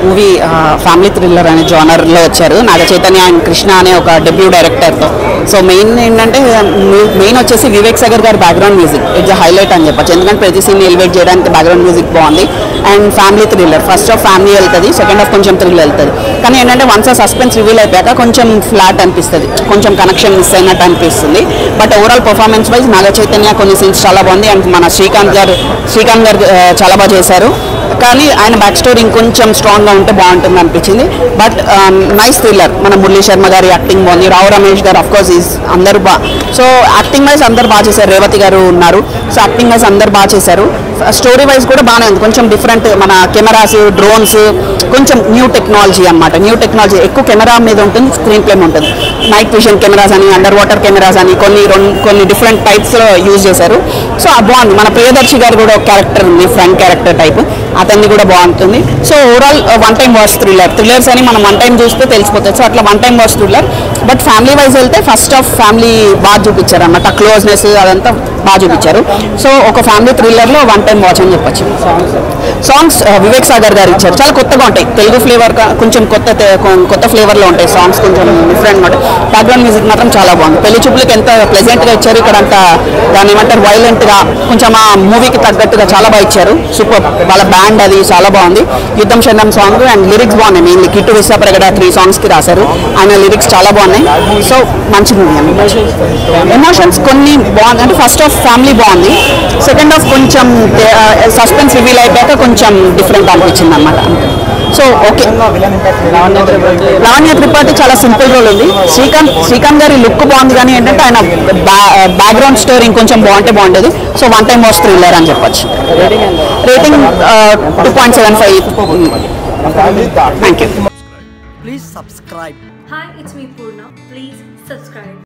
Movie family thriller అనే జానర్లో వచ్చారు నాగ Chaitanya and Krishna అనే ఒక డెబ్యూ డైరెక్టర్తో సో మెయిన్ ఏంటంటే మెయిన్ వచ్చేసి వివేక్ సాగర్ గారి బ్యాక్గ్రౌండ్ మ్యూజిక్ ఇట్స్ హైలైట్ అని చెప్పొచ్చు ఎందుకంటే ప్రతి సీన్ ఎలివేట్ చేయడానికి బ్యాక్గ్రౌండ్ మ్యూజిక్ బాగుంది and family thriller first half family వెళ్తుంది సెకండ్ హాఫ్ కొంచెం థ్రిల్ వెళ్తుంది కానీ ఏంటంటే వన్స్ ఆ సస్పెన్స్ రివీల్ అయిపోయాక కొంచెం ఫ్లాట్ అనిపిస్తుంది కొంచెం కనెక్షన్ మిస్ అయినట్టు అనిపిస్తుంది but overall performance wise Naga Chaitanya కొన్ని సీన్స్ చాలా బాగుంది అండ్ మన శ్రీకాంత్ గారు శ్రీకాంత్ గారు ఆ, చాలా బాగా చేశారు కానీ ఆయన బ్యాక్ స్టోరీ ఇంకొంచెం స్ట్రాంగ్గా ఉంటే బాగుంటుంది అనిపించింది బట్ నైస్ థ్రిల్లర్ మన మురళీ శర్మ గారి యాక్టింగ్ బాగుంది రావు రమేష్ గారు అఫ్ కోర్స్ ఈజ్ అందరూ బా సో యాక్టింగ్ వైజ్ అందరు బాగా చేశారు రేవతి గారు ఉన్నారు సో యాక్టింగ్ వైజ్ అందరు బాగా చేశారు స్టోరీ వైజ్ కూడా బాగానే ఉంది కొంచెం డిఫరెంట్ మన కెమెరాస్ డ్రోన్స్ కొంచెం న్యూ టెక్నాలజీ అన్నమాట న్యూ టెక్నాలజీ ఎక్కువ కెమెరా మీద ఉంటుంది స్క్రీన్ ప్లే ఉంటుంది నైట్ విజన్ కెమెరాస్ అని అండర్ వాటర్ కెమెరాస్ అని కొన్ని రెండు కొన్ని డిఫరెంట్ టైప్స్లో యూజ్ చేశారు సో అది బాగుంది మన ప్రియదర్శి గారు కూడా ఒక క్యారెక్టర్ ఉంది ఫ్రంట్ క్యారెక్టర్ టైప్ అతన్ని కూడా బాగుంటుంది so overall one time watch thriller thrillers అని మనం వన్ టైం చూస్తే తెలిసిపోతుంది సో అట్లా one time watch thriller but family wise వెళ్తే ఫస్ట్ ఆఫ్ ఫ్యామిలీ బాగా చూపించారు అన్నమాట క్లోజ్నెస్ అదంతా బాగా చూపించారు సో ఒక ఫ్యామిలీ థ్రిల్లర్లో వన్ టైం వాచ్ అని చెప్పొచ్చు సాంగ్స్ వివేక్ సాగర్ గారు ఇచ్చారు చాలా కొత్తగా ఉంటాయి తెలుగు ఫ్లేవర్ కొంచెం కొత్త తె- కొ- కొత్త ఫ్లేవర్లో ఉంటాయి సాంగ్స్ కొంచెం డిఫరెంట్ మాట బ్యాక్గ్రౌండ్ మ్యూజిక్ మాత్రం చాలా బాగుంది పెళ్లి చూపులకు ఎంత ప్లెజెంట్గా ఇచ్చారు ఇక్కడ అంత దాన్ని ఏమంటారు వైలెంట్గా కొంచెం ఆ మూవీకి తగ్గట్టుగా చాలా బాగా ఇచ్చారు సూపర్ వాళ్ళ బ్యాండ్ అది చాలా బాగుంది యుద్ధం చందం సాంగ్ అండ్ లిరిక్స్ బాగున్నాయి మెయిన్లీ కిట్టు విశాప్రగడ త్రీ సాంగ్స్కి రాశారు ఆయన లిరిక్స్ చాలా బాగున్నాయి సో మంచి మూవీ ఎమోషన్స్ కొన్ని బాగుంది అంటే ఫస్ట్ హాఫ్ ఫ్యామిలీ బాగుంది సెకండ్ హాఫ్ కొంచెం సస్పెన్స్ రివీల్ అయిపోయాక కొంచెం డిఫరెంట్ అనిపించింది అనమాట సో ఓకే లావణ్య త్రిపాఠి చాలా సింపుల్ రోల్ ఉంది శ్రీకాంత్ శ్రీకాంత్ గారి లుక్ బాగుంది కానీ ఏంటంటే ఆయన బ్యాక్గ్రౌండ్ స్టోరీ ఇంకొంచెం బాగుంటే బాగుండేది so one time watch thriller అని చెప్పొచ్చు rating two point seven five thank you Please subscribe. Hi, it's me Purna. Please subscribe.